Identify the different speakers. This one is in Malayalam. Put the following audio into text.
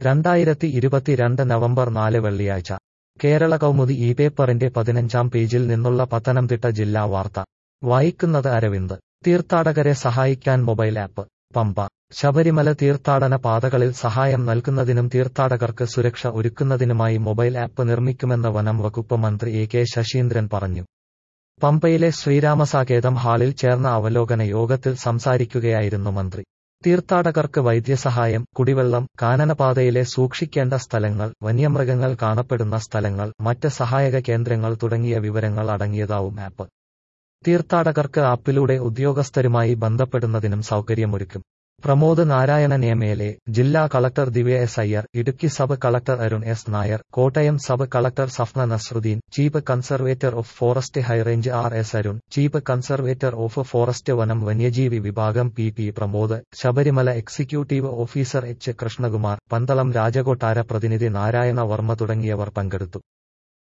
Speaker 1: രണ്ടായിരത്തി ഇരുപത്തിരണ്ട് നവംബർ നാല് വെള്ളിയാഴ്ച കേരള കൗമുദി ഈ പേപ്പറിന്റെ പതിനഞ്ചാം പേജിൽ നിന്നുള്ള പത്തനംതിട്ട ജില്ലാ വാർത്ത വായിക്കുന്നത് അരവിന്ദ് തീർത്ഥാടകരെ സഹായിക്കാൻ മൊബൈൽ ആപ്പ് പമ്പ ശബരിമല തീർത്ഥാടന പാതകളിൽ സഹായം നൽകുന്നതിനും തീർത്ഥാടകർക്ക് സുരക്ഷ ഒരുക്കുന്നതിനുമായി മൊബൈൽ ആപ്പ് നിർമ്മിക്കുമെന്ന് വനം വകുപ്പ് മന്ത്രി എ കെ ശശീന്ദ്രൻ പറഞ്ഞു പമ്പയിലെ ശ്രീരാമസാകേതം ഹാളിൽ ചേർന്ന അവലോകന യോഗത്തിൽ സംസാരിക്കുകയായിരുന്നു മന്ത്രി തീർത്ഥാടകർക്ക് വൈദ്യസഹായം കുടിവെള്ളം കാനനപാതയിലെ സൂക്ഷിക്കേണ്ട സ്ഥലങ്ങൾ വന്യമൃഗങ്ങൾ കാണപ്പെടുന്ന സ്ഥലങ്ങൾ മറ്റ് സഹായക കേന്ദ്രങ്ങൾ തുടങ്ങിയ വിവരങ്ങൾ അടങ്ങിയതാവും ആപ്പ് തീർത്ഥാടകർക്ക് ആപ്പിലൂടെ ഉദ്യോഗസ്ഥരുമായി ബന്ധപ്പെടുന്നതിനും സൗകര്യമൊരുക്കും Pramod Narayanan M L A ജില്ലാ collector Divya S Iyer Idukki sub collector Arun S Nair Kottayam sub collector Safna Nasruddin chief conservator of forest high range R S Arun chief conservator of forest വനം വന്യജീവി വിഭാഗം P P Pramod Sabarimala executive officer H Krishnakumar Pandalam രാജകൊട്ടാര പ്രതിനിധി നാരായണ വർമ്മ തുടങ്ങിയവർ പങ്കെടുത്തു